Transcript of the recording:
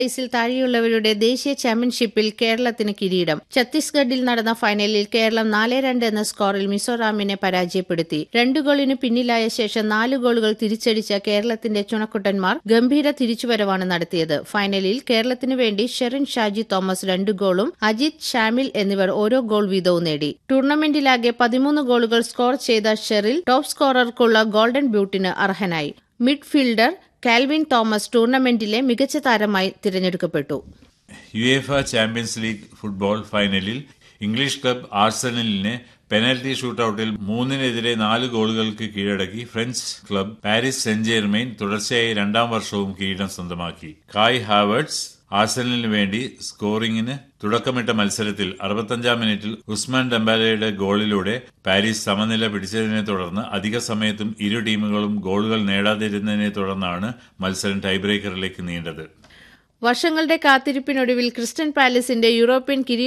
വയസ്സിൽ താഴെയുള്ളവരുടെ ദേശീയ ചാമ്പ്യൻഷിപ്പിൽ കേരളത്തിന് കിരീടം ഛത്തീസ്ഗഡിൽ നടന്ന ഫൈനലിൽ കേരളം നാല് രണ്ട് എന്ന സ്കോറിൽ മിസോറാമിനെ പരാജയപ്പെടുത്തി രണ്ടു ഗോളിന് പിന്നിലായ ശേഷം നാല് ഗോളുകൾ തിരിച്ചടിച്ച കേരളത്തിന്റെ ചുണക്കുട്ടന്മാർ ഗംഭീര തിരിച്ചുവരവാണ് നടത്തിയത് ഫൈനലിൽ കേരളത്തിനു വേണ്ടി ഷെറിൻ ഷാജി തോമസ് രണ്ട് ഗോളും അജിത് ഷാമിൽ എന്നിവർ ഓരോ ഗോൾ വീതവും നേടി ടൂർണമെന്റിലാകെ പതിമൂന്ന് ഗോളുകൾ സ്കോർ ചെയ്ത ഷെറിൽ ടോപ്പ് സ്കോറർക്കുള്ള ഗോൾഡൻ ബ്യൂട്ടിന് അർഹനായി മിഡ്ഫീൽഡർ കാൽവിൻ തോമസ് ടൂർണമെന്റിലെ മികച്ച താരമായി തിരഞ്ഞെടുക്കപ്പെട്ടു യുഎഫ ചാമ്പ്യൻസ് ലീഗ് ഫുട്ബോൾ ഫൈനലിൽ ഇംഗ്ലീഷ് ക്ലബ് ആർസനലിനെ പെനൽറ്റി ഷൂട്ടൌട്ടിൽ മൂന്നിനെതിരെ നാല് ഗോളുകൾക്ക് കീഴടക്കി French club Paris Saint Germain തുടർച്ചയായി രണ്ടാം വർഷവും കിരീടം സ്വന്തമാക്കി കായ് ഹാവേർട്സ് ആർസനലിന് വേണ്ടി സ്കോറിംഗിന് തുടക്കമിട്ട മത്സരത്തിൽ അറുപത്തഞ്ചാം മിനിറ്റിൽ ഉസ്മാൻ ഡംബാലയുടെ ഗോളിലൂടെ പാരീസ് സമനില പിടിച്ചതിനെ തുടർന്ന് അധിക സമയത്തും ഇരു ടീമുകളും ഗോളുകൾ നേടാതിരുന്നതിനെ തുടർന്നാണ് മത്സരം ടൈബ്രേക്കറിലേക്ക് നീണ്ടത് വർഷങ്ങളുടെ കാത്തിരിപ്പിനൊടുവിൽ ക്രിസ്റ്റൻ പാലസിന്റെ യൂറോപ്യൻ കിരീട